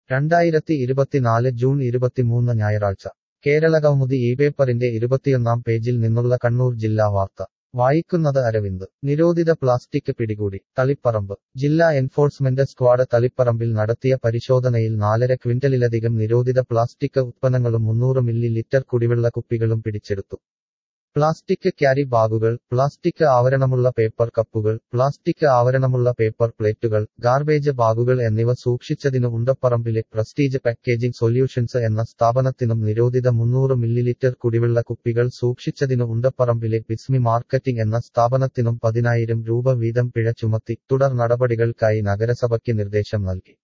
രണ്ടായിരത്തി ഇരുപത്തിനാല് ജൂൺ ഇരുപത്തിമൂന്ന് ഞായറാഴ്ച കേരള കൗമുദി ഈ പേപ്പറിന്റെ ഇരുപത്തിയൊന്നാം പേജിൽ നിന്നുള്ള കണ്ണൂർ ജില്ലാ വാർത്ത വായിക്കുന്നത് അരവിന്ദ് നിരോധിത പ്ലാസ്റ്റിക് പിടികൂടി തളിപ്പറമ്പ് ജില്ലാ എൻഫോഴ്സ്മെന്റ് സ്ക്വാഡ് തളിപ്പറമ്പിൽ നടത്തിയ പരിശോധനയിൽ നാലര ക്വിന്റലിലധികം നിരോധിത പ്ലാസ്റ്റിക് ഉത്പന്നങ്ങളും മുന്നൂറ് മില്ലി ലിറ്റർ കുടിവെള്ള കുപ്പികളും പിടിച്ചെടുത്തു പ്ലാസ്റ്റിക് ക്യാരി ബാഗുകൾ പ്ലാസ്റ്റിക് ആവരണമുള്ള പേപ്പർ കപ്പുകൾ പ്ലാസ്റ്റിക് ആവരണമുള്ള പേപ്പർ പ്ലേറ്റുകൾ ഗാർബേജ് ബാഗുകൾ എന്നിവ സൂക്ഷിച്ചതിന് ഉണ്ടപ്പറമ്പിലെ പ്രസ്റ്റീജ് പാക്കേജിംഗ് സൊല്യൂഷൻസ് എന്ന സ്ഥാപനത്തിനും നിരോധിത മുന്നൂറ് മില്ലിലിറ്റർ കുടിവെള്ള കുപ്പികൾ സൂക്ഷിച്ചതിന് ഉണ്ടപ്പറമ്പിലെ ബിസ്മി മാർക്കറ്റിംഗ് എന്ന സ്ഥാപനത്തിനും പതിനായിരം രൂപ വീതം പിഴ ചുമത്തി തുടർ നടപടികൾക്കായി നഗരസഭയ്ക്ക് നിർദ്ദേശം നൽകി